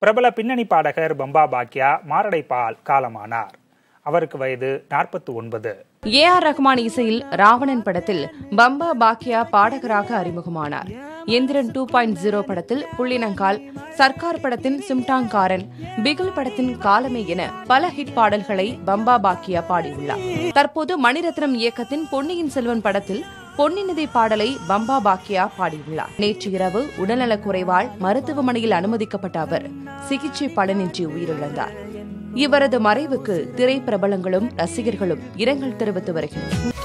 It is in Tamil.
பிரபல பின்னணி பாடகர் பம்பா பாக்கியா மாரடைப்பால் காலமானார் அவருக்கு வயது நாற்பத்தி ஒன்பது ஏ ஆர் ரஹ்மான் இசையில் ராவணன் படத்தில் பம்பா பாக்கியா பாடகராக அறிமுகமானார் எந்திரன் டூ பாயிண்ட் ஜீரோ படத்தில் புள்ளினங்கால் சர்க்கார் படத்தின் சிம்டாங்காரன் பிகில் படத்தின் காலமே என பல ஹிட் பாடல்களை பம்பா பாக்கியா பாடியுள்ளார் தற்போது மணிரத்னம் இயக்கத்தின் பொன்னியின் செல்வன் படத்தில் பொன்னிநிதி பாடலை பம்பா பாக்கியா பாடியுள்ளார் நேற்று இரவு உடல்நலக் குறைவால் மருத்துவமனையில் அனுமதிக்கப்பட்ட அவர் சிகிச்சை பலனின்றி உயிரிழந்தார் இவரது மறைவுக்கு திரைப்பிரபலங்களும் ரசிகர்களும் இரங்கல் தெரிவித்து வருகின்றனர்